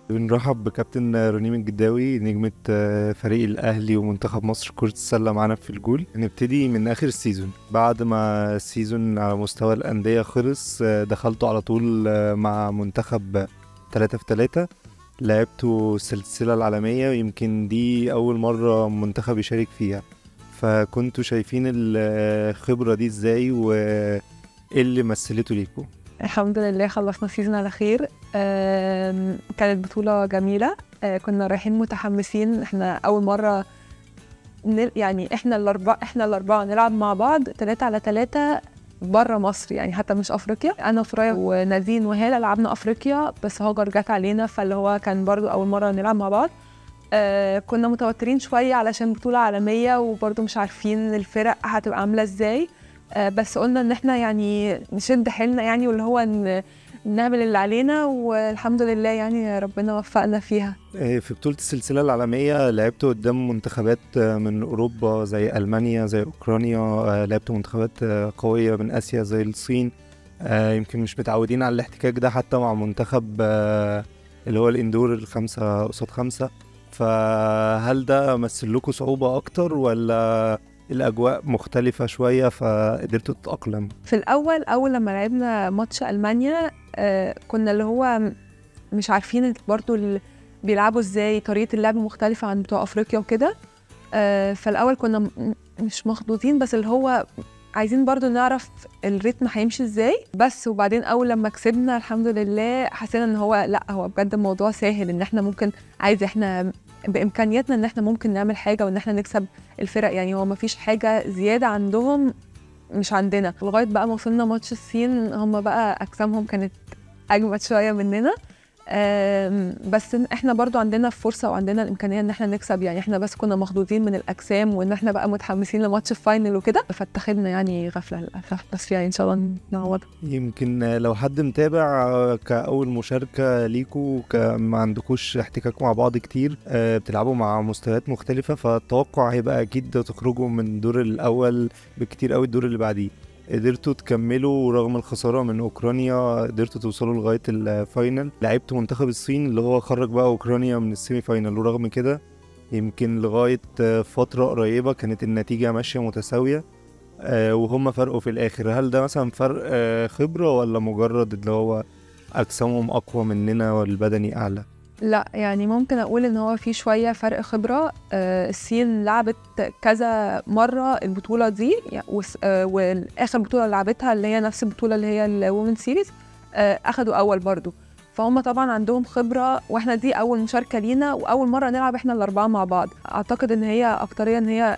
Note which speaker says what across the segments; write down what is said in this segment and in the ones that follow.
Speaker 1: بنرحب بكابتن رنيم الجداوي نجمة آه، فريق الأهلي ومنتخب مصر كرة السلة معانا في الجول نبتدي من آخر السيزون بعد ما السيزون على مستوى الأندية خلص آه، دخلتوا على طول آه، مع منتخب 3 في 3 لعبتوا السلسلة العالمية ويمكن دي أول مرة منتخب يشارك فيها فكنتوا شايفين الخبرة دي ازاي وايه اللي مثلته ليكوا
Speaker 2: الحمد لله خلصنا السيزون على خير آم، كانت بطولة جميلة آه، كنا رايحين متحمسين احنا أول مرة نل... يعني احنا الأربعة احنا الأربعة نلعب مع بعض تلاتة على تلاتة بره مصر يعني حتى مش افريقيا انا وفرايا ونادين وهاله لعبنا افريقيا بس هاجر جت علينا فاللي هو كان برضو اول مره نلعب مع بعض آه كنا متوترين شويه علشان بطوله عالميه وبرضو مش عارفين الفرق هتبقى عامله ازاي آه بس قلنا ان احنا يعني نشد حيلنا يعني واللي هو ن... نعمل اللي علينا والحمد لله يعني ربنا وفقنا فيها
Speaker 1: آه، في بطولة السلسلة العالمية لعبتوا قدام منتخبات آه، من أوروبا زي ألمانيا زي أوكرانيا آه، لعبتوا منتخبات آه، قوية من آسيا زي الصين آه، يمكن مش متعودين على الاحتكاك ده حتى مع منتخب آه، اللي هو الاندور الخمسة قصاد خمسة فهل ده مثل لكم صعوبة أكتر ولا الأجواء مختلفة شوية فقدرتوا تتأقلم؟
Speaker 2: في الاول اول لما لعبنا ماتش المانيا آه كنا اللي هو م- مش عارفين برضو ال- بيلعبوا ازاي طريقه اللعب مختلفه عن بتوع افريقيا وكده آه فالاول كنا م- مش مخضوضين بس اللي هو عايزين برضو نعرف الريتم هيمشي ازاي بس وبعدين اول لما كسبنا الحمد لله حسينا ان هو لا هو بجد الموضوع سهل ان احنا ممكن عايز احنا بامكانياتنا ان احنا ممكن نعمل حاجه وان احنا نكسب الفرق يعني هو مفيش حاجه زياده عندهم مش عندنا لغايه بقى ما وصلنا ماتش الصين هم بقى اجسامهم كانت اجمد شويه مننا آم، بس إن احنا برضو عندنا فرصه وعندنا الامكانيه ان احنا نكسب يعني احنا بس كنا مخضوضين من الاجسام وان احنا بقى متحمسين لماتش الفاينل وكده فاتخذنا يعني غفله للاسف بس يعني ان شاء الله نعوضها
Speaker 1: يمكن لو حد متابع كأول مشاركة ليكوا ك- ما عندكوش احتكاك مع بعض كتير آه، بتلعبوا مع مستويات مختلفة فالتوقع هيبقى أكيد تخرجوا من الدور الأول بكتير قوي الدور اللي بعديه قدرتوا تكملوا رغم الخسارة من أوكرانيا قدرتوا توصلوا لغاية الفاينل لعبتوا منتخب الصين اللي هو خرج بقى أوكرانيا من السيمي فاينل ورغم كده يمكن لغاية آه، فترة قريبة كانت النتيجة ماشية متساوية آه، وهم فرقوا في الاخر هل ده مثلا فرق آه، خبرة ولا مجرد اللي هو اجسامهم اقوى مننا والبدني اعلى
Speaker 2: لا يعني ممكن اقول ان هو في شويه فرق خبره آه، الصين لعبت كذا مره البطوله دي يعني وس- آه، والاخر بطوله لعبتها اللي هي نفس البطوله اللي هي الومن سيريز اخدوا اول برضو فهم طبعا عندهم خبره واحنا دي اول مشاركه لينا واول مره نلعب احنا الاربعه مع بعض اعتقد ان هي اكتريه ان هي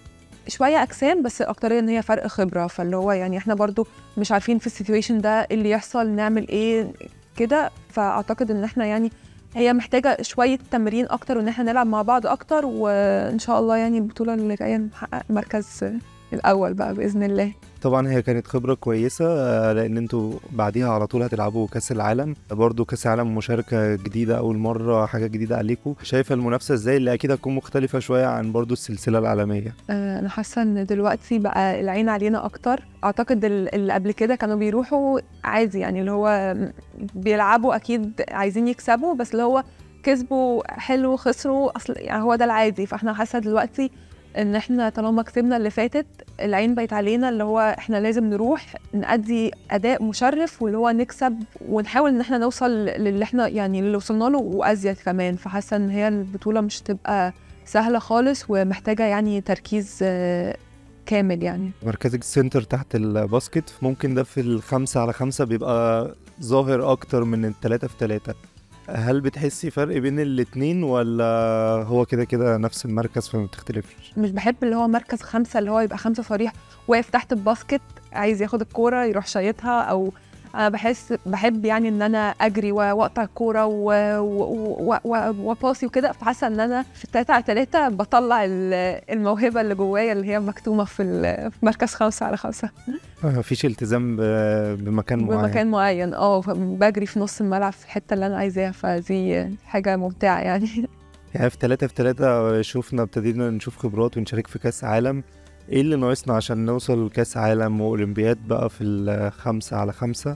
Speaker 2: شويه اجسام بس اكتريه ان هي فرق خبره فاللي هو يعني احنا برضو مش عارفين في السيتويشن ده إيه اللي يحصل نعمل ايه كده فاعتقد ان احنا يعني هي محتاجة شوية تمرين أكتر وإن احنا نلعب مع بعض أكتر وإن شاء الله يعني البطولة اللي جاية نحقق المركز الأول بقى بإذن الله
Speaker 1: طبعا هي كانت خبرة كويسة آه، لان انتوا بعديها على طول هتلعبوا كاس العالم برضو كاس العالم مشاركة جديدة اول مرة حاجة جديدة عليكم شايفة المنافسة ازاي اللي اكيد هتكون مختلفة شوية عن برضو السلسلة العالمية
Speaker 2: آه، أنا حاسة إن دلوقتي بقى العين علينا أكتر أعتقد ال- اللي قبل كده كانوا بيروحوا عادي يعني اللي هو بيلعبوا أكيد عايزين يكسبوا بس اللي هو كسبوا حلو خسروا أصل يعني هو ده العادي فاحنا حاسة دلوقتي ان احنا طالما كسبنا اللي فاتت العين بقت علينا اللي هو احنا لازم نروح نأدي اداء مشرف واللي هو نكسب ونحاول ان احنا نوصل للي احنا يعني اللي وصلنا له وازيد كمان فحاسه ان هي البطوله مش تبقى سهله خالص ومحتاجه يعني تركيز آه، كامل يعني
Speaker 1: مركزك السنتر تحت الباسكت ممكن ده في الخمسة على خمسة بيبقى ظاهر أكتر من التلاتة في تلاتة هل بتحسي فرق بين الاتنين ولا هو كده كده نفس المركز فما بتختلفش؟
Speaker 2: مش بحب اللي هو مركز خمسة اللي هو يبقى خمسة صريح واقف تحت الباسكت عايز ياخد الكورة يروح شايطها أو أنا بحس بحب يعني إن أنا أجري و- وأقطع الكورة و- و- و- وأباصي وكده فحاسة إن أنا في التلاتة على تلاتة بطلع ال- الموهبة اللي جوايا اللي هي مكتومة في ال- في مركز خمسة على خمسة
Speaker 1: مفيش التزام ب- بمكان معين
Speaker 2: بمكان معين اه بجري في نص الملعب في الحتة اللي أنا عايزاها فدي حاجة ممتعة يعني
Speaker 1: يعني في تلاتة في تلاتة شوفنا ابتدينا نشوف خبرات ونشارك في كأس عالم ايه اللي ناقصنا عشان نوصل لكأس عالم وأولمبياد بقى في الخمسة على خمسة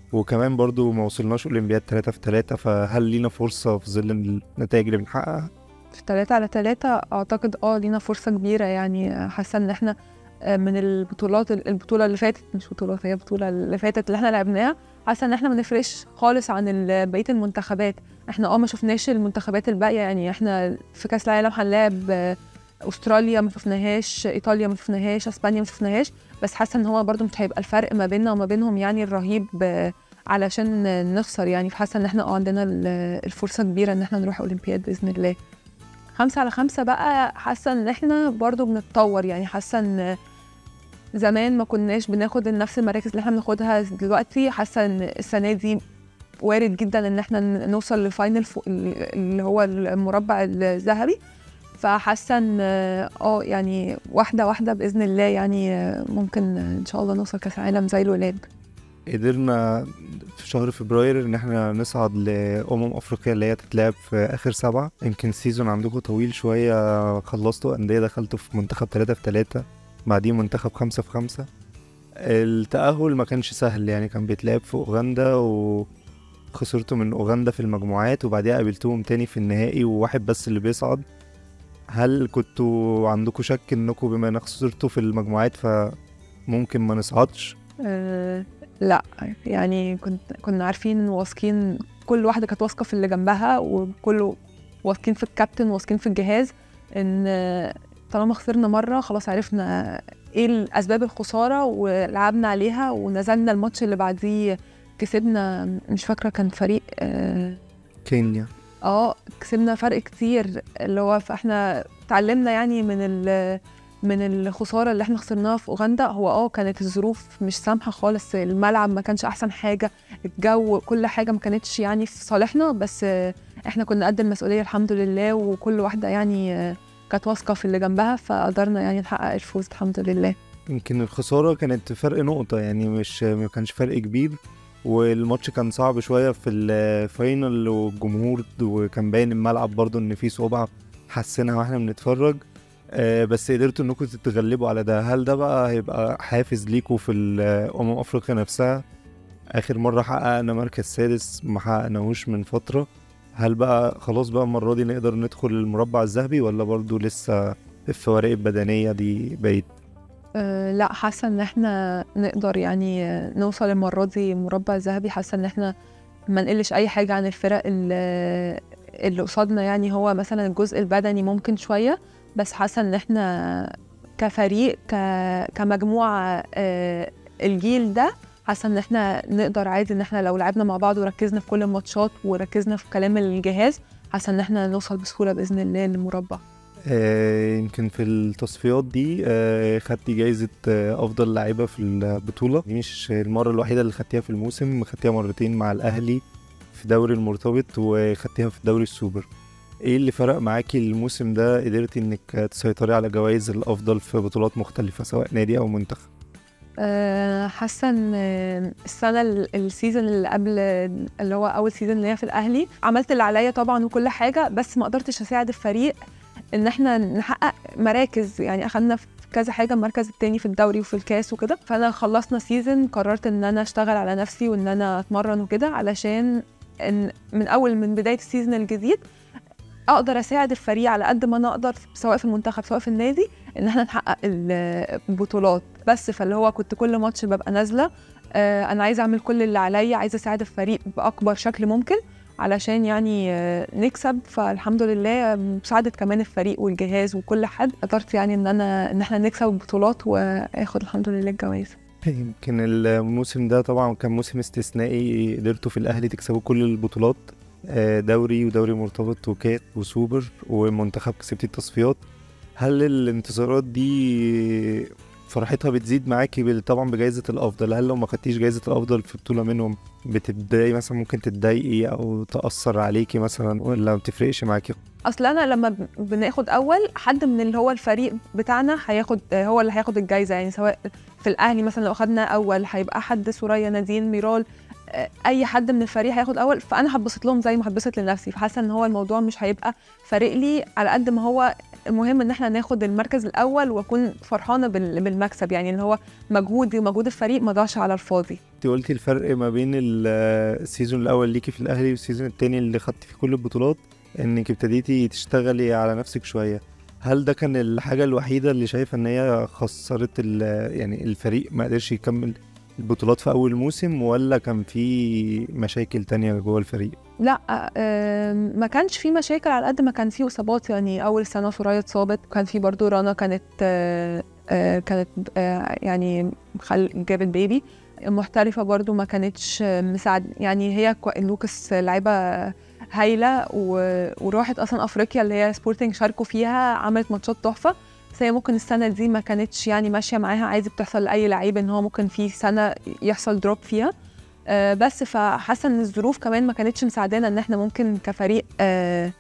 Speaker 1: وكمان برضو ما وصلناش اولمبياد 3 في 3 فهل لينا فرصه في ظل النتائج اللي بنحققها
Speaker 2: في تلاتة على تلاتة أعتقد اه لينا فرصة كبيرة يعني حاسة إن احنا آه، من البطولات البطولة اللي فاتت مش بطولات هي البطولة اللي فاتت اللي احنا لعبناها حاسة إن احنا ما نفرقش خالص عن ال- بقية المنتخبات احنا اه ما شفناش المنتخبات الباقية يعني احنا في كأس العالم هنلاعب آه، أستراليا ما شفناهاش إيطاليا ما شفناهاش أسبانيا ما شفناهاش بس حاسة إن هو برضو مش هيبقى الفرق ما بيننا وما بينهم يعني الرهيب آه، علشان نخسر يعني فحاسة إن احنا اه عندنا ال- الفرصة كبيرة إن احنا نروح أولمبياد بإذن الله خمسة على خمسة بقى حاسة ان احنا برضو بنتطور يعني حاسة ان زمان ما كناش بناخد نفس المراكز اللي احنا بناخدها دلوقتي حاسة ان السنة دي وارد جدا ان احنا ن- نوصل لفاينل فوق اللي هو المربع الذهبي فحاسة ان اه يعني واحدة واحدة بإذن الله يعني ممكن ان شاء الله نوصل كأس العالم زي الولاد
Speaker 1: قدرنا في شهر فبراير ان احنا نصعد لامم افريقيا اللي هي تتلعب في اخر سبعة يمكن السيزون عندكم طويل شوية خلصتوا اندية دخلتوا في منتخب تلاتة في تلاتة بعدين منتخب خمسة في خمسة التأهل ما كانش سهل يعني كان بيتلعب في اوغندا وخسرتوا من اوغندا في المجموعات وبعديها قابلتوهم تاني في النهائي وواحد بس اللي بيصعد هل كنتوا عندكم شك انكم بما انك خسرتوا في المجموعات فممكن ما نصعدش
Speaker 2: أه لا يعني كنت كنا عارفين واثقين كل واحدة كانت واثقة في اللي جنبها وكله واثقين في الكابتن واثقين في الجهاز ان آه، طالما خسرنا مرة خلاص عرفنا ايه الأسباب الخسارة ولعبنا عليها ونزلنا الماتش اللي بعديه كسبنا مش فاكرة كان فريق اه
Speaker 1: كينيا
Speaker 2: اه كسبنا فرق كتير اللي هو فاحنا اتعلمنا يعني من ال من الخساره اللي احنا خسرناها في اوغندا هو اه كانت الظروف مش سامحه خالص الملعب ما كانش احسن حاجه الجو كل حاجه ما كانتش يعني في صالحنا بس آه، احنا كنا قد المسؤوليه الحمد لله وكل واحده يعني آه، كانت واثقه في اللي جنبها فقدرنا يعني نحقق الفوز الحمد لله
Speaker 1: يمكن الخسارة كانت فرق نقطة يعني مش ما كانش فرق كبير والماتش كان صعب شوية في الفاينل والجمهور وكان باين الملعب برضو ان فيه صعوبة حسيناها واحنا بنتفرج آه، بس قدرتوا انكم تتغلبوا على ده هل ده بقى هيبقى حافز ليكوا في الأمم أفريقيا نفسها آخر مرة حققنا مركز سادس ما حققناهوش من فترة هل بقى خلاص بقى المرة دي نقدر ندخل المربع الذهبي ولا برضو لسه الفوارق البدنية دي بقت
Speaker 2: أه لا حاسه ان احنا نقدر يعني آه، نوصل المره دي مربع ذهبي حاسه ان احنا ما نقلش اي حاجه عن الفرق اللي اللي قصادنا يعني هو مثلا الجزء البدني ممكن شويه بس حاسه ان احنا كفريق ك... كمجموعه آه، الجيل ده حاسه ان احنا نقدر عادي ان احنا لو لعبنا مع بعض وركزنا في كل الماتشات وركزنا في كلام الجهاز حاسه ان احنا نوصل بسهوله باذن الله للمربع
Speaker 1: آه، يمكن في التصفيات دي آه، خدتي جايزة آه، أفضل لاعبة في البطولة دي مش المرة الوحيدة اللي خدتيها في الموسم خدتيها مرتين مع الأهلي في دوري المرتبط وخدتيها في دوري السوبر ايه اللي فرق معاكي الموسم ده قدرتي انك تسيطري على جوائز الافضل في بطولات مختلفة سواء نادي او منتخب
Speaker 2: أه، حاسه ان السنه ال- السيزون اللي قبل اللي هو اول سيزون اللي هي في الاهلي عملت اللي عليا طبعا وكل حاجه بس ما قدرتش اساعد الفريق ان احنا نحقق مراكز يعني اخدنا في كذا حاجه المركز التاني في الدوري وفي الكاس وكده فانا خلصنا سيزون قررت ان انا اشتغل على نفسي وان انا اتمرن وكده علشان ان من اول من بدايه السيزون الجديد اقدر اساعد الفريق على قد ما انا اقدر سواء في المنتخب سواء في النادي ان احنا نحقق البطولات بس فاللي هو كنت كل ماتش ببقى نازله آه، انا عايزه اعمل كل اللي عليا عايزه اساعد الفريق باكبر شكل ممكن علشان يعني آه، نكسب فالحمد لله مساعده كمان الفريق والجهاز وكل حد قدرت يعني ان انا ان احنا نكسب البطولات واخد الحمد لله الجوائز
Speaker 1: يمكن الموسم ده طبعا كان موسم استثنائي قدرتوا في الاهلي تكسبوا كل البطولات آه، دوري ودوري مرتبط وكاس وسوبر ومنتخب كسبتي التصفيات هل الانتصارات دي فرحتها بتزيد معاكي بال- طبعا بجائزة الأفضل هل لو ما خدتيش جائزة الأفضل في بطولة منهم بتبدأي مثلا ممكن تتضايقي أو تأثر عليكي مثلا ولا ما بتفرقش معاكي
Speaker 2: اصل انا لما ب- بناخد اول حد من اللي هو الفريق بتاعنا هياخد آه، هو اللي هياخد الجايزه يعني سواء في الاهلي مثلا لو اخدنا اول هيبقى حد سوريا نادين ميرال آه، اي حد من الفريق هياخد اول فانا هتبسط لهم زي ما هتبسط لنفسي فحاسه ان هو الموضوع مش هيبقى فارق لي على قد ما هو المهم ان احنا ناخد المركز الاول واكون فرحانه بال- بالمكسب يعني ان هو مجهودي ومجهود الفريق ما ضاعش على الفاضي
Speaker 1: انت قلتي الفرق ما بين ال- السيزون الاول ليكي في الاهلي والسيزون التاني اللي خدتي فيه كل البطولات انك ابتديتي تشتغلي على نفسك شويه هل ده كان الحاجه الوحيده اللي شايفه ان هي خسرت ال- يعني الفريق ما قدرش يكمل البطولات في اول موسم ولا كان في مشاكل تانية جوه الفريق
Speaker 2: لا آم، ما كانش في مشاكل على قد ما كان في اصابات يعني اول سنه سوريا اتصابت كان في برضو رنا كانت آه، آه، كانت آه، يعني خل... جابت بيبي محترفه برضو ما كانتش آه، مساعد يعني هي كو... لوكس لعيبه هايله و... وراحت اصلا افريقيا اللي هي سبورتنج شاركوا فيها عملت ماتشات تحفه بس هي ممكن السنه دي ما كانتش يعني ماشيه معاها عايزه بتحصل لاي لعيب ان هو ممكن في سنه يحصل دروب فيها آه، بس فحاسه ان الظروف كمان ما كانتش مساعدانا ان احنا ممكن كفريق آه،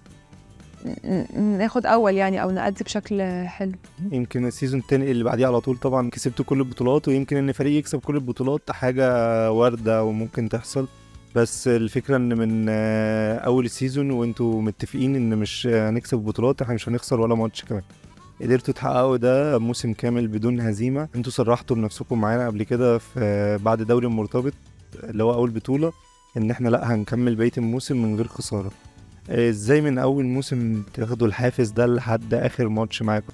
Speaker 2: ن- ن- ناخد اول يعني او نأدي بشكل حلو
Speaker 1: يمكن السيزون التاني اللي بعديه على طول طبعا كسبتوا كل البطولات ويمكن ان فريق يكسب كل البطولات حاجة واردة وممكن تحصل بس الفكرة ان من آه، اول السيزون وانتوا متفقين ان مش هنكسب بطولات احنا مش هنخسر ولا ماتش كمان قدرتوا تحققوا ده موسم كامل بدون هزيمة انتوا صرحتوا بنفسكم معانا قبل كده في آه، بعد دوري المرتبط اللي هو اول بطولة ان احنا لا هنكمل بقية الموسم من غير خسارة آه، ازاي من اول موسم تاخدوا الحافز ده لحد اخر ماتش معاكم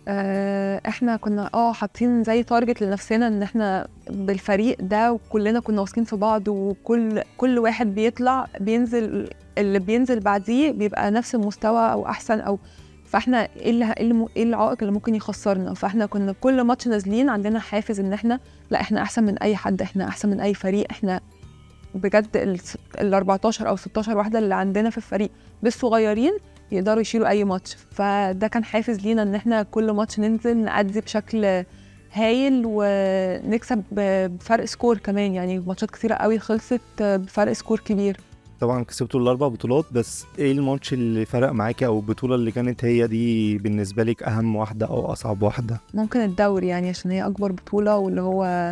Speaker 2: آه، احنا كنا اه حاطين زي تارجت لنفسنا ان احنا بالفريق ده وكلنا كنا واثقين في بعض وكل كل واحد بيطلع بينزل اللي بينزل بعديه بيبقى نفس المستوى او احسن او فاحنا ايه اللي ايه اللي م- إيه العائق اللي ممكن يخسرنا فاحنا كنا كل ماتش نازلين عندنا حافز ان احنا لا احنا احسن من اي حد احنا احسن من اي فريق احنا بجد ال ال 14 او 16 واحده اللي عندنا في الفريق بالصغيرين يقدروا يشيلوا اي ماتش فده كان حافز لينا ان احنا كل ماتش ننزل نأدي بشكل هايل ونكسب ب- بفرق سكور كمان يعني ماتشات كتيرة قوي خلصت بفرق سكور كبير
Speaker 1: طبعا كسبتوا الاربع بطولات بس ايه الماتش اللي فرق معاكي او البطوله اللي كانت هي دي بالنسبه لك اهم واحده او اصعب واحده
Speaker 2: ممكن الدوري يعني عشان هي اكبر بطولة واللي هو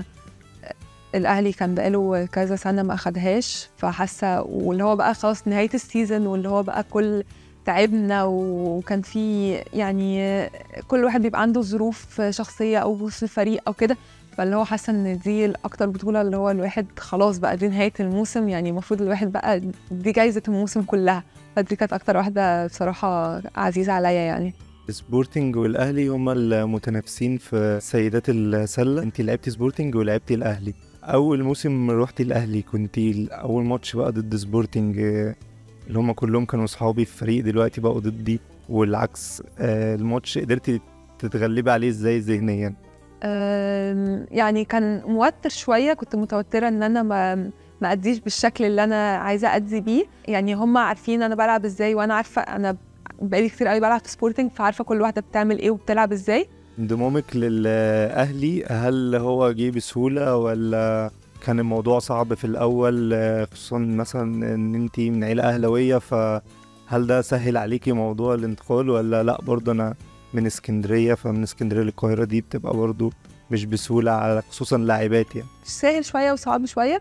Speaker 2: الاهلي كان بقاله كذا سنة ما اخدهاش فحاسة واللي هو بقى خلاص نهاية السيزون واللي هو بقى كل تعبنا وكان في يعني كل واحد بيبقى عنده ظروف شخصية او في الفريق او كده فاللي هو حاسه ان دي اكتر بطوله اللي هو الواحد خلاص بقى دي نهايه الموسم يعني المفروض الواحد بقى دي جايزه الموسم كلها فدي كانت اكتر واحده بصراحه عزيزه عليا يعني
Speaker 1: سبورتنج والاهلي هما المتنافسين في سيدات السله انت لعبتي سبورتنج ولعبتي الاهلي اول موسم روحتي الاهلي كنت اول ماتش بقى ضد سبورتنج آه، اللي هما كلهم كانوا صحابي في فريق دلوقتي بقوا ضدي والعكس آه، الماتش قدرتي تتغلبي عليه ازاي ذهنيا
Speaker 2: أم، يعني كان موتر شويه كنت متوتره ان انا ما ما اديش بالشكل اللي انا عايزه ادي بيه يعني هم عارفين انا بلعب ازاي وانا عارفه انا بقالي كتير قوي بلعب في سبورتنج فعارفه كل واحده بتعمل ايه وبتلعب ازاي
Speaker 1: انضمامك للاهلي هل هو جه بسهوله ولا كان الموضوع صعب في الاول آه، خصوصا مثلا ان انت من عيله اهلاويه فهل ده سهل عليكي موضوع الانتقال ولا لا برضه انا من اسكندريه فمن اسكندريه للقاهره دي بتبقى برضه مش بسهوله على خصوصا لاعبات يعني
Speaker 2: سهل شويه وصعب شويه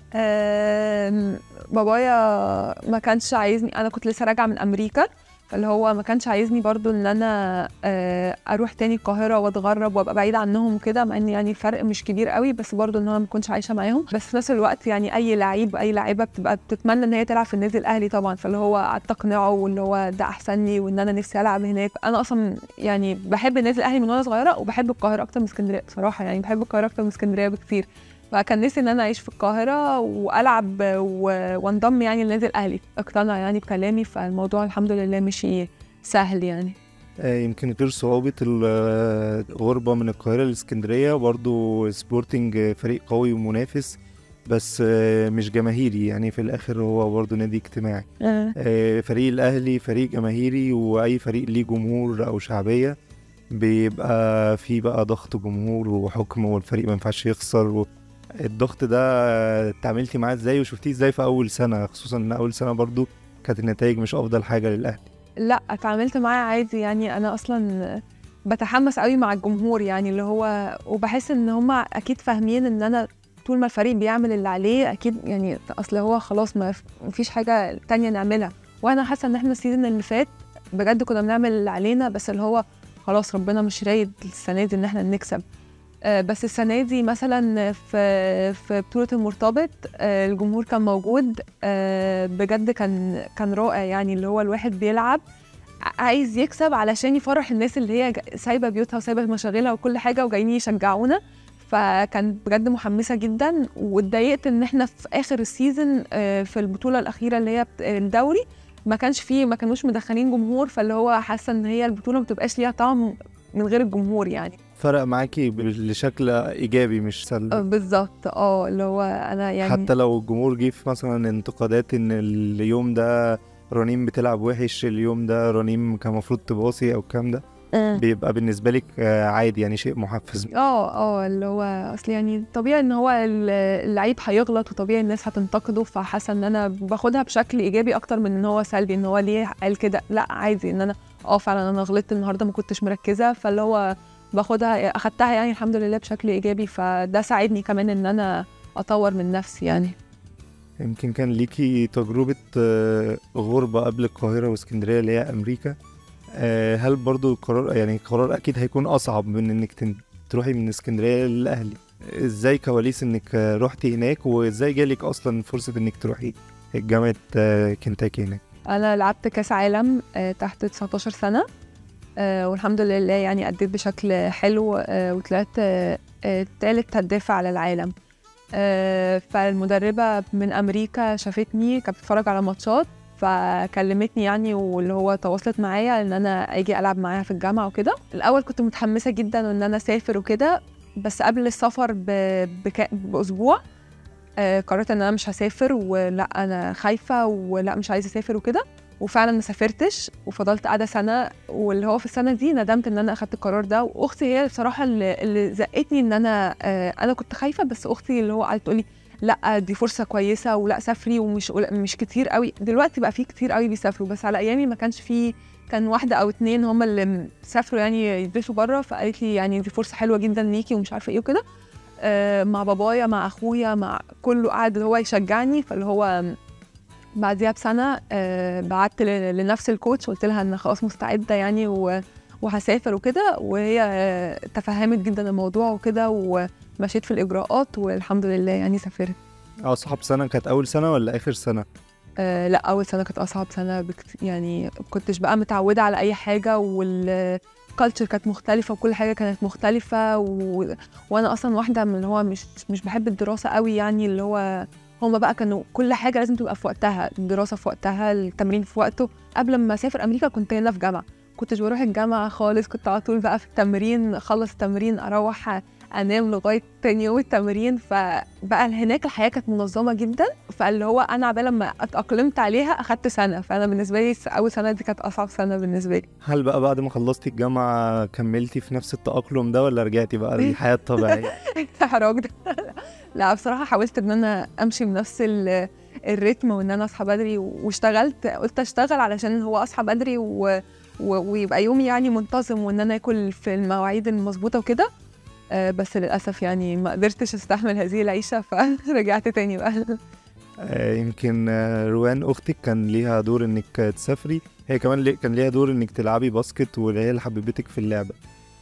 Speaker 2: أم، بابايا ما كانش عايزني انا كنت لسه راجعه من امريكا فاللي هو ما كانش عايزني برضو ان انا آه، اروح تاني القاهره واتغرب وابقى بعيده عنهم وكده مع ان يعني الفرق مش كبير قوي بس برضو ان انا ما كنتش عايشه معاهم بس في نفس الوقت يعني اي لعيب اي لعيبه بتبقى بتتمنى ان هي تلعب في النادي الاهلي طبعا فاللي هو قعدت اقنعه واللي هو ده احسن لي وان انا نفسي العب هناك انا اصلا يعني بحب النادي الاهلي من وانا صغيره وبحب القاهره اكتر من اسكندريه بصراحه يعني بحب القاهره اكتر من اسكندريه بكتير فكان نفسي ان انا اعيش في القاهره والعب و- وانضم يعني للنادي الاهلي اقتنع يعني بكلامي فالموضوع الحمد لله مشي سهل يعني
Speaker 1: آه، يمكن غير صعوبة الغربة من القاهرة لإسكندرية برضو سبورتنج آه، فريق قوي ومنافس بس آه، مش جماهيري يعني في الآخر هو برضو نادي اجتماعي آه، فريق الأهلي فريق جماهيري وأي فريق ليه جمهور أو شعبية بيبقى فيه بقى ضغط جمهور وحكم والفريق ما ينفعش يخسر و... الضغط ده آه، اتعاملتي معاه ازاي وشفتيه ازاي في أول سنة خصوصا إن أول سنة برضو كانت النتائج مش أفضل حاجة للأهلي
Speaker 2: لا اتعاملت معاه عادي يعني انا اصلا بتحمس قوي مع الجمهور يعني اللي هو وبحس ان هما اكيد فاهمين ان انا طول ما الفريق بيعمل اللي عليه اكيد يعني اصل هو خلاص ما فيش حاجه تانية نعملها وانا حاسه ان احنا السيزون اللي فات بجد كنا بنعمل اللي علينا بس اللي هو خلاص ربنا مش رايد السنه دي ان احنا نكسب آه، بس السنه دي مثلا في في بطوله المرتبط آه، الجمهور كان موجود آه، بجد كان كان رائع يعني اللي هو الواحد بيلعب ع- عايز يكسب علشان يفرح الناس اللي هي جا- سايبه بيوتها وسايبه مشاغلها وكل حاجه وجايين يشجعونا فكان بجد محمسه جدا واتضايقت ان احنا في اخر السيزون آه، في البطوله الاخيره اللي هي بت- الدوري ما كانش فيه ما كانوش مدخلين جمهور فاللي هو حاسه ان هي البطوله ما بتبقاش ليها طعم من غير الجمهور يعني
Speaker 1: فرق معاكي بشكل ايجابي مش
Speaker 2: آه،
Speaker 1: سلبي
Speaker 2: بالظبط اه اللي هو انا يعني
Speaker 1: حتى لو الجمهور جه في مثلا انتقادات ان اليوم ده رنيم بتلعب وحش اليوم ده رنيم كان المفروض تباصي او الكلام ده
Speaker 2: آه.
Speaker 1: بيبقى بالنسبه لك آه، عادي يعني شيء محفز
Speaker 2: اه اه اللي هو اصل يعني طبيعي ان هو ال- اللعيب هيغلط وطبيعي الناس هتنتقده فحاسه ان انا باخدها بشكل ايجابي اكتر من ان هو سلبي ان هو ليه قال كده لا عادي ان انا اه فعلا انا غلطت النهارده ما كنتش مركزه فاللي هو باخدها اخدتها يعني الحمد لله بشكل ايجابي فده ساعدني كمان ان انا اطور من نفسي يعني
Speaker 1: يمكن كان ليكي تجربه آه، غربه قبل القاهره واسكندريه اللي هي امريكا آه، هل برضو القرار يعني القرار اكيد هيكون اصعب من انك تن- تروحي من اسكندريه للاهلي ازاي كواليس انك آه، رحتي هناك وازاي جالك اصلا فرصه انك تروحي جامعه آه، كنتاكي هناك
Speaker 2: انا لعبت كاس عالم آه، تحت 19 سنه آه، والحمد لله يعني اديت بشكل حلو آه، وطلعت آه، آه، تالت هدافة على العالم آه، فالمدربة من أمريكا شافتني كانت بتتفرج على ماتشات فكلمتني يعني واللي هو تواصلت معايا ان انا اجي العب معاها في الجامعه وكده الاول كنت متحمسه جدا ان انا اسافر وكده بس قبل السفر ب... بك... باسبوع آه، قررت ان انا مش هسافر ولا انا خايفه ولا مش عايزه اسافر وكده وفعلا ما سافرتش وفضلت قاعده سنه واللي هو في السنه دي ندمت ان انا اخدت القرار ده واختي هي بصراحه اللي, اللي زقتني ان انا آه، انا كنت خايفه بس اختي اللي هو قعدت تقولي لا دي فرصه كويسه ولا سافري ومش مش كتير قوي دلوقتي بقى في كتير قوي بيسافروا بس على ايامي ما كانش في كان واحده او اتنين هم اللي سافروا يعني يدرسوا بره فقالت لي يعني دي فرصه حلوه جدا ليكي ومش عارفه ايه وكده آه، مع بابايا مع اخويا مع كله قعد اللي هو يشجعني فاللي هو بعديها بسنه آه، بعت ل- لنفس الكوتش قلت لها ان خلاص مستعده يعني و- وهسافر وكده وهي آه، تفهمت جدا الموضوع وكده ومشيت في الاجراءات والحمد لله يعني سافرت
Speaker 1: اصعب سنه كانت اول سنه ولا اخر سنه
Speaker 2: آه لا اول سنه كانت اصعب سنه بكت... يعني كنتش بقى متعوده على اي حاجه والكالتشر كانت مختلفه وكل حاجه كانت مختلفه و... وانا اصلا واحده من اللي هو مش مش بحب الدراسه قوي يعني اللي هو هما بقى كانوا كل حاجه لازم تبقى في وقتها الدراسه في وقتها التمرين في وقته قبل ما اسافر امريكا كنت هنا في جامعه كنتش بروح الجامعه خالص كنت على طول بقى في التمرين اخلص التمرين اروح انام لغايه تاني يوم التمرين فبقى هناك الحياه كانت منظمه جدا فاللي هو انا عبال لما اتاقلمت عليها اخدت سنه فانا بالنسبه لي اول سنه دي كانت اصعب سنه بالنسبه لي
Speaker 1: هل بقى بعد ما خلصتي الجامعه كملتي في نفس التاقلم ده ولا رجعتي بقى للحياه الطبيعيه
Speaker 2: احراج ده لا بصراحه حاولت ان انا امشي بنفس ال- الريتم وان انا اصحى بدري واشتغلت قلت اشتغل علشان هو اصحى بدري و... و... ويبقى يومي يعني منتظم وان انا اكل في المواعيد المظبوطه وكده آه، بس للاسف يعني ما قدرتش استحمل هذه العيشه فرجعت تاني بقى
Speaker 1: آه، يمكن آه، روان اختك كان ليها دور انك تسافري هي كمان لي- كان ليها دور انك تلعبي باسكت وهي اللي حببتك في اللعبه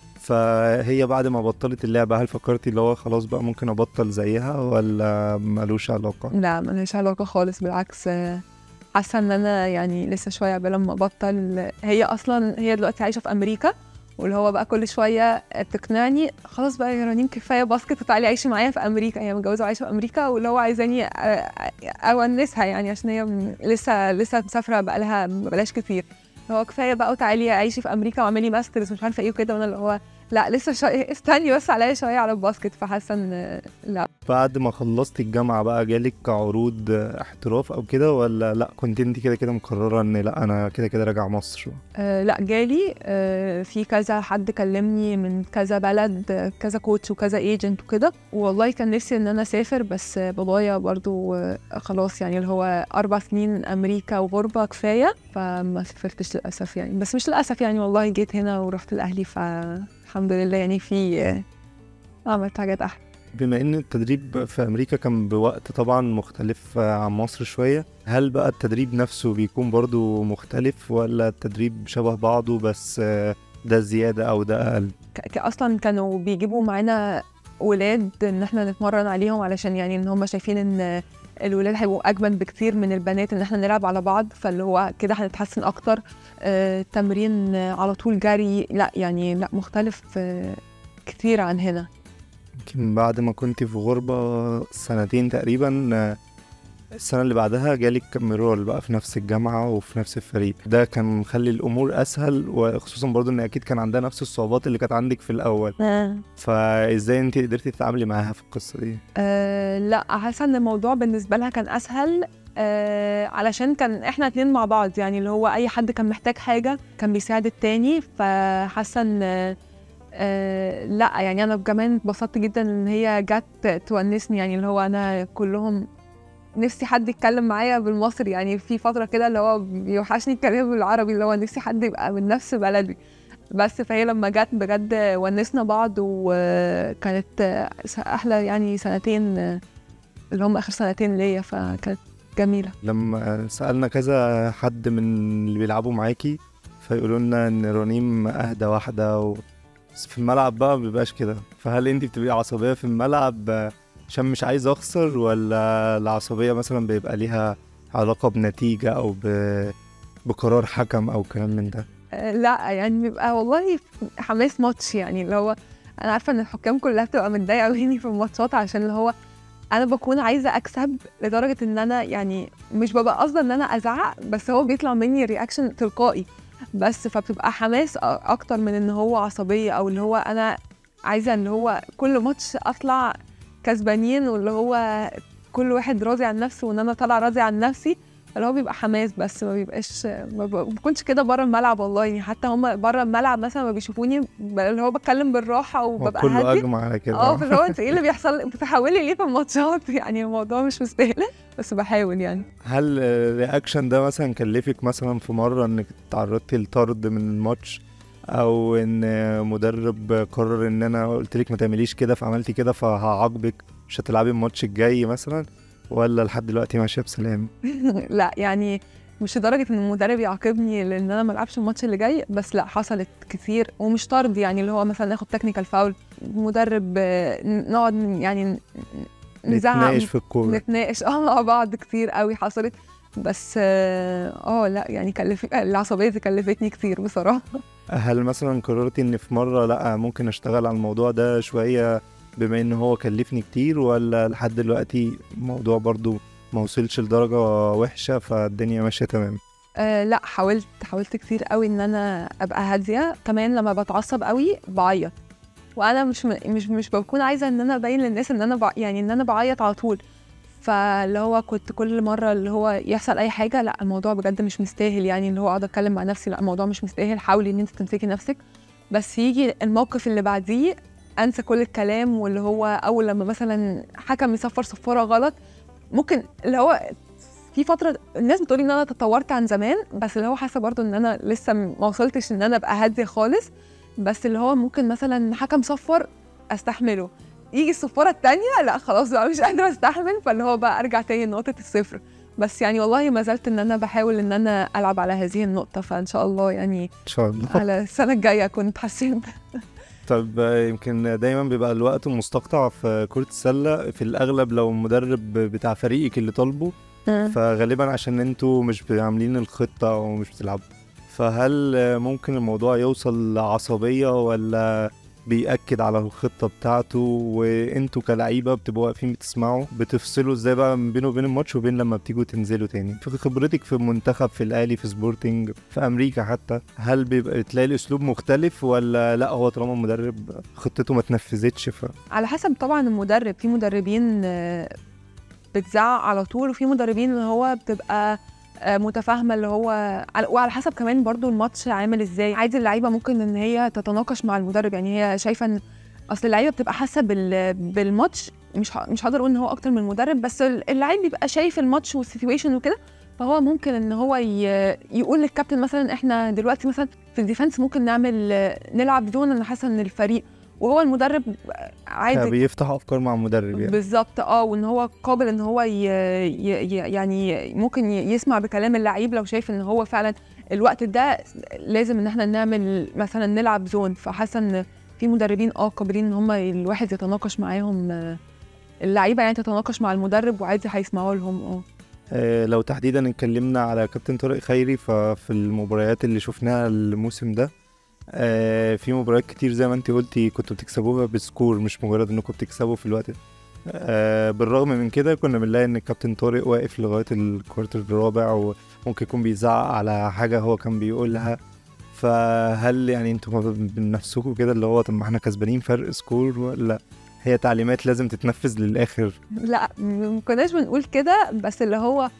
Speaker 1: فهي بعد ما بطلت اللعبه هل فكرتي اللي هو خلاص بقى ممكن ابطل زيها ولا ملوش علاقه
Speaker 2: لا ملهاش علاقة خالص بالعكس آه، حاسة ان انا يعني لسه شوية قبل ما ابطل هي اصلا هي دلوقتي عايشة في امريكا واللي هو بقى كل شوية تقنعني خلاص بقى يا رنين كفاية باسكت وتعالي عيشي معايا في امريكا هي متجوزة وعايشة في امريكا واللي هو عايزاني آه، اونسها يعني عشان هي م- لسه لسه مسافرة بقى لها بلاش كتير اللي هو كفاية بقى وتعالي عيشي في امريكا واعملي ماسترز مش عارفة ايه وكده وانا اللي هو لا لسه شوية استني بس عليا شوية على الباسكت فحاسة ان لا
Speaker 1: بعد ما خلصتي الجامعه بقى جالك عروض آه، احتراف او كده ولا لا كنت انت كده كده مقرره ان لا انا كده كده راجعه مصر
Speaker 2: آه لا جالي آه في كذا حد كلمني من كذا بلد آه، كذا كوتش وكذا ايجنت وكده والله كان نفسي ان انا اسافر بس آه، بابايا برضو آه خلاص يعني اللي هو اربع سنين امريكا وغربه كفايه فما سافرتش للاسف يعني بس مش للاسف يعني والله جيت هنا ورحت لاهلي فالحمد لله يعني في آه، عملت حاجات احلى
Speaker 1: بما ان التدريب في امريكا كان بوقت طبعا مختلف عن مصر شوية هل بقى التدريب نفسه بيكون برضو مختلف ولا التدريب شبه بعضه بس ده زيادة او ده اقل
Speaker 2: ك- ك- اصلا كانوا بيجيبوا معانا ولاد ان احنا نتمرن عليهم علشان يعني ان هم شايفين ان الولاد هيبقوا اجمد بكتير من البنات ان احنا نلعب على بعض فاللي هو كده هنتحسن اكتر آه، تمرين آه، على طول جري لا يعني لا مختلف آه، كتير عن هنا
Speaker 1: يمكن بعد ما كنت في غربة سنتين تقريبا آه، السنة اللي بعدها جالك كاميرول بقى في نفس الجامعة وفي نفس الفريق ده كان مخلي الأمور أسهل وخصوصا برضو إن أكيد كان عندها نفس الصعوبات اللي كانت عندك في الأول فإزاي أنت قدرتي تتعاملي معاها في القصة دي؟
Speaker 2: أه لا حاسه ان الموضوع بالنسبه لها كان اسهل أه علشان كان احنا اتنين مع بعض يعني اللي هو اي حد كان محتاج حاجه كان بيساعد التاني فحاسه ان أه لا يعني انا كمان اتبسطت جدا ان هي جت تونسني يعني اللي هو انا كلهم نفسي حد يتكلم معايا بالمصري يعني في فتره كده اللي هو بيوحشني الكلام بالعربي اللي هو نفسي حد يبقى من نفس بلدي بس فهي لما جت بجد ونسنا بعض وكانت احلى يعني سنتين اللي هم اخر سنتين ليا فكانت جميله
Speaker 1: لما سألنا كذا حد من اللي بيلعبوا معاكي فيقولوا لنا إن رنيم أهدى واحدة و... بس في الملعب بقى مبيبقاش كده فهل أنت بتبقي عصبية في الملعب آه، عشان مش عايز أخسر ولا العصبية مثلا بيبقى ليها علاقة بنتيجة أو ب... بقرار حكم أو كلام من ده
Speaker 2: آه، لا يعني بيبقى والله حماس ماتش يعني اللي هو انا عارفه ان الحكام كلها بتبقى متضايقه مني في الماتشات عشان اللي هو انا بكون عايزه اكسب لدرجه ان انا يعني مش ببقى قصده ان انا ازعق بس هو بيطلع مني رياكشن تلقائي بس فبتبقى حماس أ- اكتر من ان هو عصبيه او اللي هو انا عايزه ان هو كل ماتش اطلع كسبانين واللي هو كل واحد راضي عن نفسه وان انا طالعه راضي عن نفسي اللي هو بيبقى حماس بس ما بيبقاش ما ب- ما بكونش كده بره الملعب والله يعني حتى هم بره الملعب مثلا ما بيشوفوني ب- اللي هو بتكلم بالراحه وببقى
Speaker 1: كله
Speaker 2: هادي
Speaker 1: أجمع على كده
Speaker 2: اه فاللي هو انت ايه اللي بيحصل بتحاولي ليه في الماتشات يعني الموضوع مش مستاهل بس بحاول يعني
Speaker 1: هل الرياكشن ده مثلا كلفك مثلا في مرة انك تعرضتي لطرد من الماتش او ان مدرب قرر ان انا قلت لك ما تعمليش كده فعملتي كده فهعاقبك مش هتلعبي الماتش الجاي مثلا ولا لحد دلوقتي ماشية بسلام
Speaker 2: لا يعني مش لدرجه ان المدرب يعاقبني لان انا ما العبش الماتش اللي جاي بس لا حصلت كتير ومش طرد يعني اللي هو مثلا ناخد تكنيكال فاول مدرب آه، نقعد يعني ن- نزعق
Speaker 1: نتناقش في الكورة
Speaker 2: نتناقش اه مع بعض كتير قوي حصلت بس اه آه، لا يعني كلف العصبيه دي كلفتني كتير بصراحه
Speaker 1: هل مثلا قررتي ان في مرة لا ممكن اشتغل على الموضوع ده شوية بما ان هو كلفني كتير ولا لحد دلوقتي الموضوع برضو ما وصلش لدرجة وحشة فالدنيا ماشية تمام
Speaker 2: آه لا حاولت حاولت كتير قوي ان انا ابقى هاديه كمان لما بتعصب قوي بعيط وانا مش م- مش مش بكون عايزه ان انا ابين للناس ان انا بع... يعني ان انا بعيط على طول فاللي هو كنت كل مره اللي هو يحصل اي حاجه لا الموضوع بجد مش مستاهل يعني اللي هو اقعد اتكلم مع نفسي لا الموضوع مش مستاهل حاولي ان انت تمسكي نفسك بس يجي الموقف اللي بعديه انسى كل الكلام واللي هو اول لما مثلا حكم يصفر صفاره غلط ممكن اللي هو في فتره الناس بتقولي ان انا تطورت عن زمان بس اللي هو حاسه برضو ان انا لسه ما وصلتش ان انا ابقى هاديه خالص بس اللي هو ممكن مثلا حكم صفر استحمله يجي الصفاره التانية لا خلاص بقى مش قادره استحمل فاللي هو بقى ارجع تاني لنقطه الصفر بس يعني والله ما زلت ان انا بحاول ان انا العب على هذه النقطه فان شاء الله يعني
Speaker 1: ان شاء الله
Speaker 2: على السنه الجايه اكون اتحسنت
Speaker 1: طب آه، يمكن دايما بيبقى الوقت مستقطع في كرة السلة في الأغلب لو المدرب بتاع فريقك اللي طالبه فغالبا عشان انتوا مش عاملين الخطة أو مش بتلعبوا فهل آه، ممكن الموضوع يوصل لعصبية ولا بيأكد على الخطة بتاعته وانتوا كلعيبة بتبقوا واقفين بتسمعوا بتفصلوا ازاي بقى من بينه وبين الماتش وبين لما بتيجوا تنزلوا تاني في خبرتك في المنتخب في الأهلي في سبورتنج في أمريكا حتى هل بيبقى تلاقي الأسلوب مختلف ولا لا هو طالما المدرب خطته ما اتنفذتش ف
Speaker 2: على حسب طبعا المدرب في مدربين آه، بتزعق على طول وفي مدربين اللي هو بتبقى آه، متفاهمه اللي هو على- وعلى حسب كمان برضو الماتش عامل ازاي عادي اللعيبه ممكن ان هي تتناقش مع المدرب يعني هي شايفه ان اصل اللعيبه بتبقى حاسه بال... بالماتش مش ه... مش هقدر اقول ان هو اكتر من المدرب بس اللعيب بيبقى شايف الماتش والسيتويشن وكده فهو ممكن ان هو ي... يقول للكابتن مثلا احنا دلوقتي مثلا في الديفenس ممكن نعمل نلعب زون انا حاسه ان الفريق وهو المدرب عايز
Speaker 1: بيفتح افكار مع المدرب يعني
Speaker 2: بالظبط اه وان هو قابل ان هو ي... ي... ي- يعني ممكن ي- يسمع بكلام اللعيب لو شايف ان هو فعلا الوقت ده لازم ان احنا نعمل مثلا نلعب زون فحاسه ان في مدربين اه قابلين ان هم الواحد يتناقش معاهم آه، اللعيبه يعني تتناقش مع المدرب وعادي هيسمعوا لهم اه
Speaker 1: آه، لو تحديدا اتكلمنا على كابتن طارق خيري ففي المباريات اللي شفناها الموسم ده آه، في مباريات كتير زي ما انت قلتي كنتوا بتكسبوها بسكور مش مجرد انكم بتكسبوا في الوقت ده آه، بالرغم من كده كنا بنلاقي ان الكابتن طارق واقف لغايه الكوارتر الرابع وممكن يكون بيزعق على حاجه هو كان بيقولها فهل يعني انتوا من نفسكم كده اللي هو طب ما احنا كسبانين فرق سكور ولا هي تعليمات لازم تتنفذ للاخر
Speaker 2: لا ما كناش بنقول كده بس اللي هو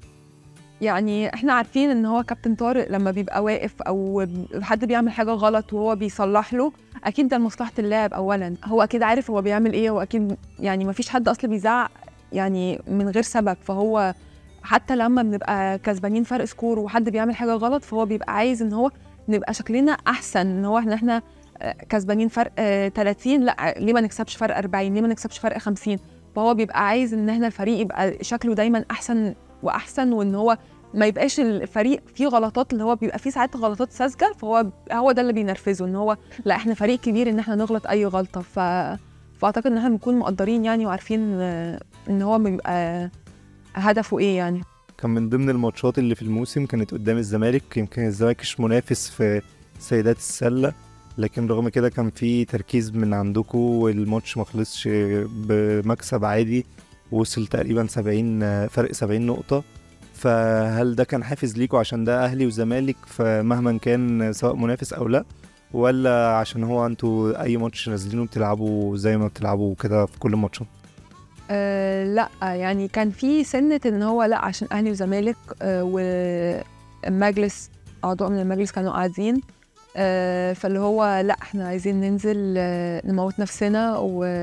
Speaker 2: يعني احنا عارفين ان هو كابتن طارق لما بيبقى واقف او حد بيعمل حاجه غلط وهو بيصلح له اكيد ده لمصلحه اللاعب اولا هو اكيد عارف هو بيعمل ايه هو اكيد يعني ما فيش حد اصلا بيزعق يعني من غير سبب فهو حتى لما بنبقى كسبانين فرق سكور وحد بيعمل حاجه غلط فهو بيبقى عايز ان هو نبقى شكلنا احسن ان هو ان احنا آه، كسبانين فرق آه، 30 لا ليه ما نكسبش فرق 40 ليه ما نكسبش فرق 50 فهو بيبقى عايز ان احنا الفريق يبقى شكله دايما احسن واحسن وان هو ما يبقاش الفريق فيه غلطات اللي هو بيبقى فيه ساعات غلطات ساذجه فهو هو ده اللي بينرفزه ان هو لا احنا فريق كبير ان احنا نغلط اي غلطه ف فاعتقد ان احنا بنكون مقدرين يعني وعارفين آه، ان هو بيبقى هدفه ايه يعني
Speaker 1: كان من ضمن الماتشات اللي في الموسم كانت قدام الزمالك يمكن الزمالك مش منافس في سيدات السلة لكن رغم كده كان في تركيز من عندكم والماتش ما خلصش بمكسب عادي وصل تقريبا 70 فرق 70 نقطة فهل ده كان حافز ليكوا عشان ده أهلي وزمالك فمهما كان سواء منافس أو لأ ولا عشان هو انتوا أي ماتش نازلينه بتلعبوا زي ما بتلعبوا كده في كل الماتشات
Speaker 2: أه لا يعني كان في سنة ان هو لا عشان اهلي وزمالك أه والمجلس اعضاء من المجلس كانوا قاعدين أه فاللي هو لا احنا عايزين ننزل أه نموت نفسنا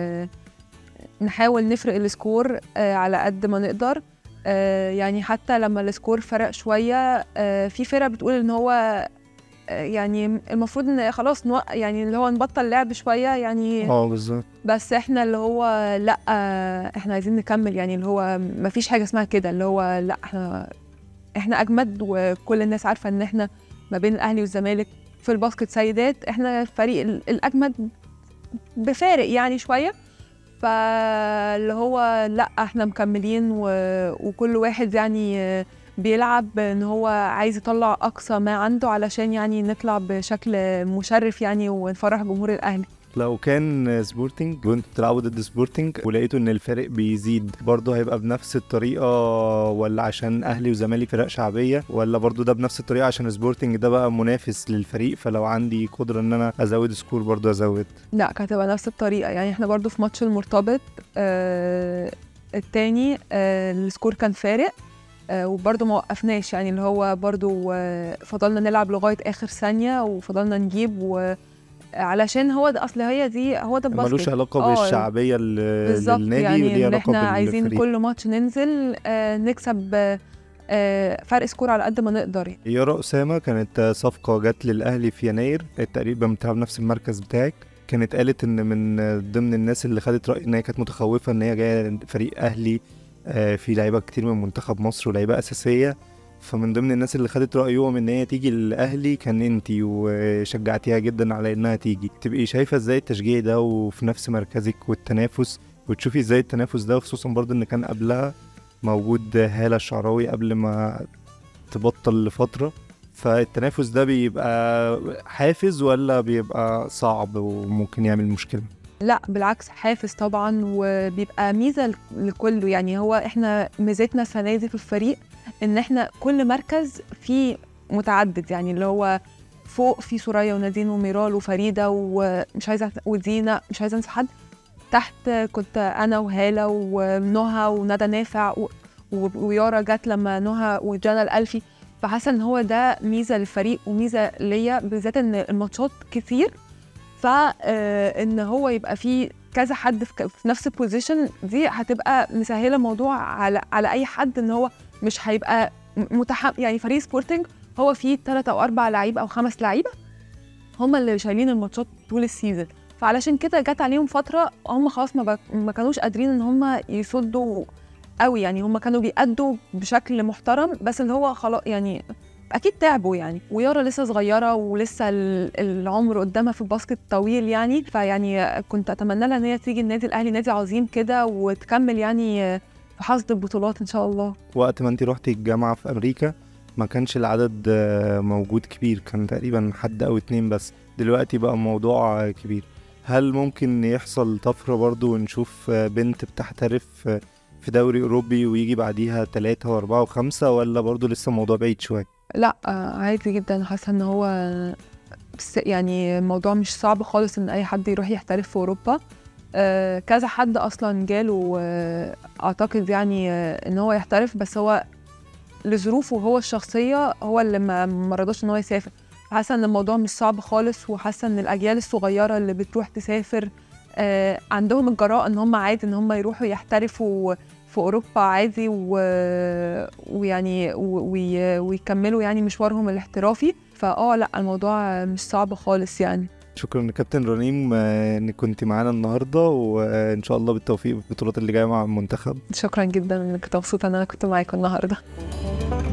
Speaker 2: ونحاول نفرق السكور أه على قد ما نقدر أه يعني حتى لما السكور فرق شوية أه في فرق بتقول ان هو آه، يعني المفروض ان خلاص نوق... يعني اللي هو نبطل لعب شوية يعني
Speaker 1: اه بالظبط
Speaker 2: بس احنا اللي هو لا احنا عايزين نكمل يعني اللي هو ما فيش حاجه اسمها كده اللي هو لا احنا احنا اجمد وكل الناس عارفه ان احنا ما بين الاهلي والزمالك في الباسكت سيدات احنا الفريق ال- الاجمد بفارق يعني شويه فاللي هو لا احنا مكملين و... وكل واحد يعني بيلعب ان هو عايز يطلع اقصى ما عنده علشان يعني نطلع بشكل مشرف يعني ونفرح جمهور الاهلي
Speaker 1: لو كان سبورتنج وانتوا بتلعبوا ضد سبورتنج ولقيتوا ان الفرق بيزيد برضه هيبقى بنفس الطريقه ولا عشان اهلي وزمالك فرق شعبيه ولا برضه ده بنفس الطريقه عشان سبورتنج ده بقى منافس للفريق فلو عندي قدره ان انا ازود سكور برضه ازود
Speaker 2: لا كانت هتبقى نفس الطريقة يعني احنا برضو في ماتش المرتبط آه التاني آه السكور كان فارق آه وبرضو ما وقفناش يعني اللي هو برضو آه فضلنا نلعب لغاية آخر ثانية وفضلنا نجيب و علشان هو ده اصل هي دي هو ده الباسكت
Speaker 1: ملوش علاقه
Speaker 2: آه،
Speaker 1: بالشعبيه ال-
Speaker 2: بالظبط
Speaker 1: للنادي
Speaker 2: يعني
Speaker 1: وليه
Speaker 2: ان
Speaker 1: علاقه
Speaker 2: احنا عايزين
Speaker 1: بالفريق
Speaker 2: كل ماتش ننزل آه نكسب آه آه فرق سكور على قد ما نقدر يعني.
Speaker 1: يارا أسامة كانت صفقة جت للأهلي في يناير تقريبا بتلعب نفس المركز بتاعك كانت قالت إن من ضمن الناس اللي خدت رأي إن هي كانت متخوفة إن هي جاية فريق أهلي آه، في لعيبة كتير من منتخب مصر ولعيبة أساسية فمن ضمن الناس اللي خدت رأيهم إن هي تيجي الأهلي كان انتي وشجعتيها جدا على إنها تيجي تبقي شايفة إزاي التشجيع ده وفي نفس مركزك والتنافس وتشوفي إزاي التنافس ده خصوصا برضه إن كان قبلها موجود هالة الشعراوي قبل ما تبطل لفترة فالتنافس ده بيبقى حافز ولا بيبقى صعب وممكن يعمل مشكلة
Speaker 2: لا بالعكس حافز طبعا وبيبقى ميزه ل- لكله يعني هو احنا ميزتنا السنه دي في الفريق ان احنا كل مركز فيه متعدد يعني اللي هو فوق في سوريا ونادين وميرال وفريده ومش عايزه أت- ودينا مش عايزه انسى حد تحت كنت انا وهاله ونهى وندى نافع و- و- ويارا جت لما نهى وجانا الالفي فحاسه ان هو ده ميزه للفريق وميزه ليا بالذات ان الماتشات كتير فان هو يبقى فيه كذا حد في ك- في نفس البوزيشن دي هتبقى مسهله الموضوع على على اي حد ان هو مش هيبقى متحم يعني فريق سبورتنج هو فيه ثلاث او اربع لعيبه او خمس لعيبه هم اللي شايلين الماتشات طول السيزون فعلشان كده جت عليهم فتره هم خلاص ما, بق... ما كانوش قادرين ان هم يصدوا قوي يعني هم كانوا بيأدوا بشكل محترم بس اللي هو خلاص يعني اكيد تعبوا يعني ويارا لسه صغيره ولسه ال- العمر قدامها في الباسكت طويل يعني فيعني كنت اتمنى لها ان هي تيجي النادي الاهلي نادي عظيم كده وتكمل يعني في حصد البطولات ان شاء الله
Speaker 1: وقت ما انت روحتي الجامعة في أمريكا ما كانش العدد آه، موجود كبير كان تقريبا حد أو اتنين بس دلوقتي بقى الموضوع آه، كبير هل ممكن يحصل طفرة برضو ونشوف آه، بنت بتحترف آه، في دوري أوروبي ويجي بعديها تلاتة وأربعة وخمسة ولا برضو لسه الموضوع بعيد شوية؟
Speaker 2: لا آه، عادي جدا حاسه ان هو بس يعني الموضوع مش صعب خالص ان اي حد يروح يحترف في اوروبا آه، كذا حد اصلا جاله آه، اعتقد يعني آه، ان هو يحترف بس هو لظروفه هو الشخصيه هو اللي ما ما رضاش ان هو يسافر حاسه ان الموضوع مش صعب خالص وحاسه ان الاجيال الصغيره اللي بتروح تسافر آه، عندهم الجراءه ان هم عادي ان هم يروحوا يحترفوا في اوروبا عادي و... ويعني و... وي... ويكملوا يعني مشوارهم الاحترافي فاه لا الموضوع مش صعب خالص يعني
Speaker 1: شكرا لكابتن رنيم آه، انك كنت معانا النهارده وان شاء الله بالتوفيق في البطولات اللي جايه مع المنتخب
Speaker 2: شكرا جدا انك كنت مبسوطه ان انا كنت معاكم النهارده